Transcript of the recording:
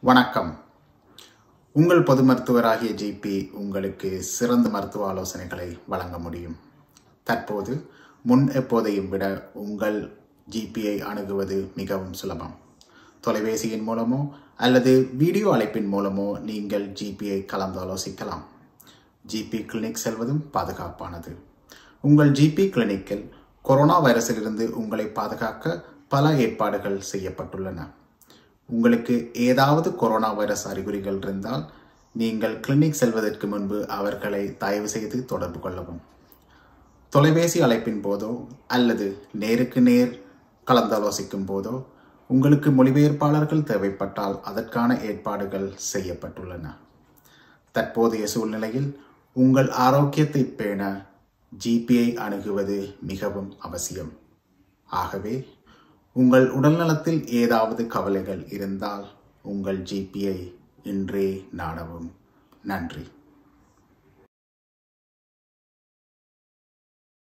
வணக்கம் உங்கள் பொது மருத்துவராகிய ஜிபி உங்களுக்கு சிறந்த மருத்துவ ஆலோசனைகளை வழங்க முடியும் தற்போது முன் எப்போதையும் விட உங்கள் ஜிபியை அணுகுவது மிகவும் சுலபம் தொலைபேசியின் மூலமோ அல்லது வீடியோ அழைப்பின் மூலமோ நீங்கள் ஜிபியை கலந்து ஆலோசிக்கலாம் ஜிபி கிளினிக் செல்வதும் பாதுகாப்பானது உங்கள் ஜிபி கிளினிக்கில் கொரோனா வைரஸிலிருந்து உங்களை பாதுகாக்க பல ஏற்பாடுகள் செய்யப்பட்டுள்ளன உங்களுக்கு ஏதாவது கொரோனா வைரஸ் அறிகுறிகள் இருந்தால் நீங்கள் கிளினிக் செல்வதற்கு முன்பு அவர்களை தயவு செய்து தொடர்பு கொள்ளவும் தொலைபேசி அழைப்பின் போதோ அல்லது நேருக்கு நேர் கலந்தாலோசிக்கும் போதோ உங்களுக்கு மொழிபெயர்ப்பாளர்கள் தேவைப்பட்டால் அதற்கான ஏற்பாடுகள் செய்யப்பட்டுள்ளன தற்போதைய சூழ்நிலையில் உங்கள் ஆரோக்கியத்தை பேண ஜிபியை அணுகுவது மிகவும் அவசியம் ஆகவே உங்கள் உடல்நலத்தில் ஏதாவது கவலைகள் இருந்தால் உங்கள் ஜிபியை இன்றே நாடவும் நன்றி